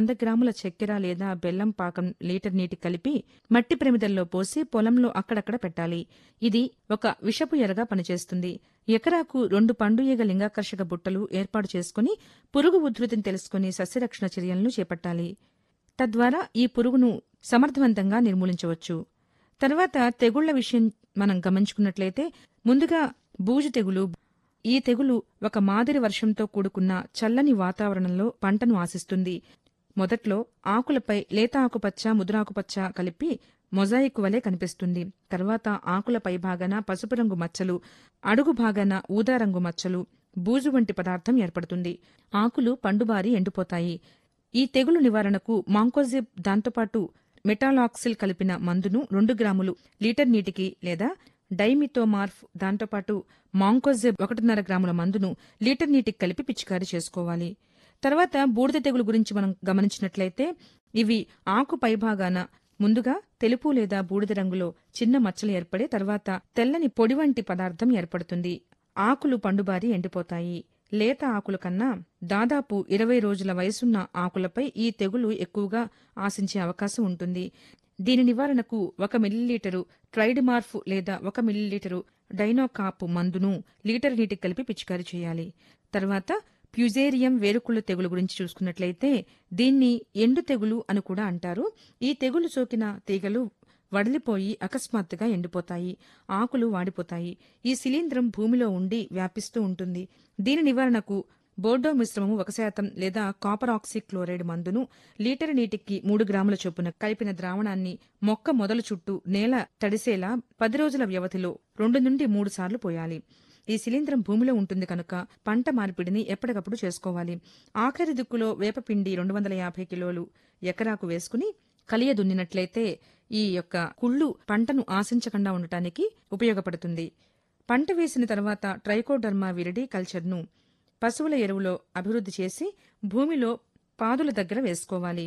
వంద గ్రాముల చక్కెర లేదా బెల్లం పాకం లీటర్ నీటి కలిపి మట్టి ప్రమిదల్లో పోసి పొలంలో అక్కడక్కడ పెట్టాలి ఇది ఒక విషపు ఎరగా పనిచేస్తుంది ఎకరాకు రెండు పండు ఈగ లింగాకర్షక బుట్టలు ఏర్పాటు చేసుకుని పురుగు ఉధృతిని తెలుసుకుని సస్యరక్షణ చర్యలను చేపట్టాలి తద్వారా ఈ పురుగును సమర్థవంతంగా నిర్మూలించవచ్చు తర్వాత తెగుళ్ల విషయం మనం గమనించుకున్నట్లయితే ముందుగా బూజు తెగులు ఈ తెగులు ఒక మాదిరి వర్షంతో కూడుకున్న చల్లని వాతావరణంలో పంటను ఆశిస్తుంది మొదట్లో ఆకులపై లేత ఆకుపచ్చ ముదురాకుపచ్చ కలిపి మొజాయిక్ వలె కనిపిస్తుంది తర్వాత ఆకుల పైభాగాన పసుపు రంగు మచ్చలు అడుగు భాగాన ఊదా రంగు మచ్చలు బూజు వంటి పదార్థం ఏర్పడుతుంది ఆకులు పండుబారి ఎండిపోతాయి ఈ తెగులు నివారణకు మాంకోజిబ్ దాంతోపాటు మెటాలాక్సిల్ కలిపిన మందును రెండు గ్రాములు లీటర్ నీటికి లేదా డైమితోమార్ఫ్ దాంతోపాటు మాంకోజిబ్ ఒకటిన్నర గ్రాముల మందును లీటర్ నీటికి కలిపి పిచికారీ చేసుకోవాలి తర్వాత బూడిద తెగులు గురించి మనం గమనించినట్లయితే ఇవి ఆకు పైభాగాన ముందుగా తెలుపు లేదా బూడిద రంగులో చిన్న మచ్చలు ఏర్పడి తర్వాత తెల్లని పొడి వంటి పదార్థం ఏర్పడుతుంది ఆకులు పండుబారి ఎండిపోతాయి లేత ఆకుల కన్నా దాదాపు ఇరవై రోజుల వయసున్న ఆకులపై ఈ తెగులు ఎక్కువగా ఆశించే అవకాశం ఉంటుంది దీని నివారణకు ఒక మిల్లీలీటరు ట్రైడ్మార్ఫ్ లేదా ఒక మిల్లీలీటరు డైనోకాప్ మందును లీటర్ నీటికి కలిపి పిచికారీ చేయాలి తర్వాత ప్యుజేరియం వేరుకుళ్ళు తెగులు గురించి చూసుకున్నట్లయితే దీన్ని ఎండు తెగులు అని కూడా అంటారు ఈ తెగులు సోకిన తీగలు వడిలిపోయి అకస్మాత్తుగా ఎండిపోతాయి ఆకులు వాడిపోతాయి ఈ శిలీంధ్రం భూమిలో ఉండి వ్యాపిస్తూ ఉంటుంది దీని నివారణకు బోర్డో మిశ్రమము ఒక శాతం లేదా కాపర్ ఆక్సీ క్లోరైడ్ మందును లీటర్ నీటికి మూడు గ్రాముల చొప్పున కలిపిన ద్రావణాన్ని మొక్క మొదలు చుట్టూ నేల తడిసేలా పది రోజుల వ్యవధిలో రెండు నుండి మూడు సార్లు పోయాలి ఈ శిలీంధ్రం భూమిలో ఉంటుంది కనుక పంట మార్పిడిని ఎప్పటికప్పుడు చేసుకోవాలి ఆఖరి దిక్కులో వేపపిండి రెండు వందల యాభై కిలోలు ఎకరాకు వేసుకుని కలియ దున్నినట్లయితే ఈ యొక్క కుళ్ళు పంటను ఆశించకుండా ఉండటానికి ఉపయోగపడుతుంది పంట వేసిన తర్వాత ట్రైకోడర్మా విరిడి కల్చర్ను పశువుల ఎరువులో అభివృద్ధి చేసి భూమిలో పాదుల దగ్గర వేసుకోవాలి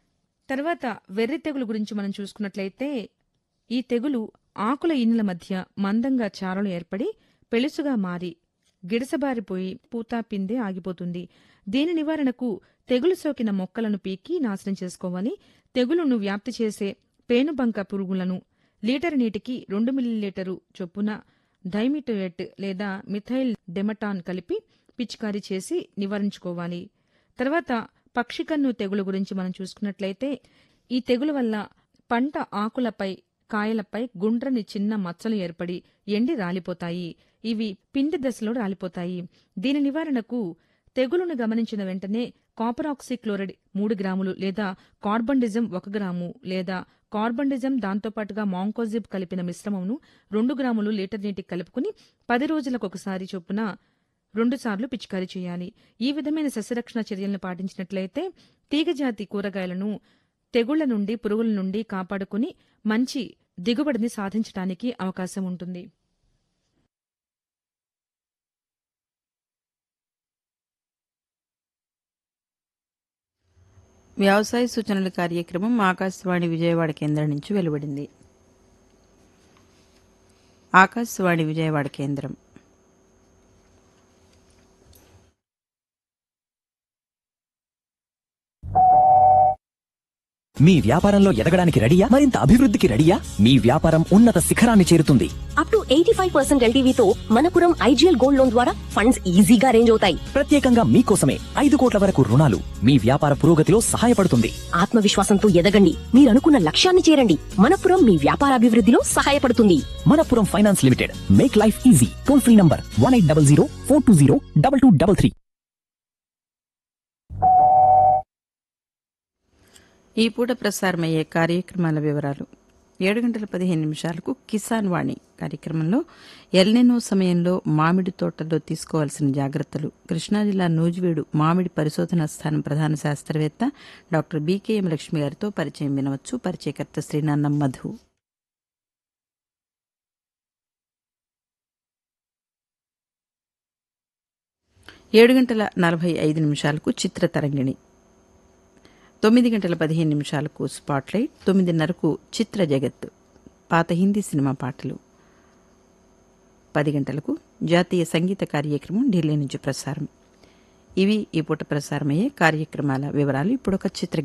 తర్వాత వెర్రి తెగులు గురించి మనం చూసుకున్నట్లయితే ఈ తెగులు ఆకుల ఇనుల మధ్య మందంగా చారలు ఏర్పడి పెళుసుగా మారి గిడసబారిపోయి పూత పిందె ఆగిపోతుంది దీని నివారణకు తెగులు సోకిన మొక్కలను పీకి నాశనం చేసుకోవాలి తెగులును వ్యాప్తి చేసే పేనుబంక పురుగులను లీటర్ నీటికి రెండు మిల్లీలీటరు చొప్పున డైమిటోయెట్ లేదా మిథైల్ డెమటాన్ కలిపి పిచికారీ చేసి నివారించుకోవాలి తర్వాత పక్షికన్ను తెగులు గురించి మనం చూసుకున్నట్లయితే ఈ తెగులు వల్ల పంట ఆకులపై కాయలపై గుండ్రని చిన్న మచ్చలు ఏర్పడి ఎండి రాలిపోతాయి ఇవి పిండి దశలో రాలిపోతాయి దీని నివారణకు తెగులును గమనించిన వెంటనే కాపర్ ఆక్సిక్లోరైడ్ మూడు గ్రాములు లేదా కార్బండిజం ఒక గ్రాము లేదా కార్బండిజం దాంతోపాటుగా మాంకోజిబ్ కలిపిన మిశ్రమంను రెండు గ్రాములు లీటర్ నీటికి కలుపుకుని పది రోజులకు ఒకసారి చొప్పున రెండుసార్లు పిచికారీ చేయాలి ఈ విధమైన సస్యరక్షణ చర్యలను పాటించినట్లయితే తీగజాతి కూరగాయలను తెగుళ్ల నుండి పురుగుల నుండి కాపాడుకుని మంచి దిగుబడిని సాధించడానికి అవకాశం ఉంటుంది వ్యవసాయ సూచనల కార్యక్రమం ఆకాశవాణి విజయవాడ కేంద్రం నుంచి వెలువడింది ఆకాశవాణి విజయవాడ కేంద్రం మీ వ్యాపారంలో ఎదగడానికి రెడీయా మరింత అభివృద్ధికి రెడీయా మీ వ్యాపారం ఉన్నత శిఖరాన్ని చేరుతుంది up to eighty five percent ఎల్టీవీతో మనపురం ఐజీఎల్ గోల్డ్ లోన్ ద్వారా ఫండ్స్ ఈజీగా అరేంజ్ అవుతాయి ప్రత్యేకంగా మీకోసమే ఐదు కోట్ల వరకు రుణాలు మీ వ్యాపార పురోగతిలో సహాయపడుతుంది ఆత్మవిశ్వాసంతో ఎదగండి మీరు అనుకున్న లక్ష్యాన్ని చేరండి మనపురం మీ వ్యాపార అభివృద్ధిలో సహాయపడుతుంది Manappuram finance limited make life easy toll free number one eight double zero four two zero double two double three ఈ పూట ప్రసారమయ్యే కార్యక్రమాల వివరాలు ఏడు గంటల పదిహేను నిమిషాలకు కిసాన్ వాణి కార్యక్రమంలో ఎల్నెనో సమయంలో మామిడి తోటల్లో తీసుకోవాల్సిన జాగ్రత్తలు కృష్ణా జిల్లా నూజివీడు మామిడి పరిశోధనా స్థానం ప్రధాన శాస్త్రవేత్త డాక్టర్ బీకేఎం లక్ష్మి గారితో పరిచయం వినవచ్చు పరిచయకర్త శ్రీనాన్నం మధు ఏడు గంటల నలభై ఐదు నిమిషాలకు చిత్ర తరంగిణి తొమ్మిది గంటల పదిహేను నిమిషాలకు స్పాట్లైట్ తొమ్మిదిన్నరకు చిత్ర జగత్ పాత హిందీ సినిమా పాటలు పది గంటలకు జాతీయ సంగీత కార్యక్రమం ఢిల్లీ నుంచి ప్రసారం ఇవి ఈ పూట ప్రసారమయ్యే కార్యక్రమాల వివరాలు ఇప్పుడు ఒక చిత్ర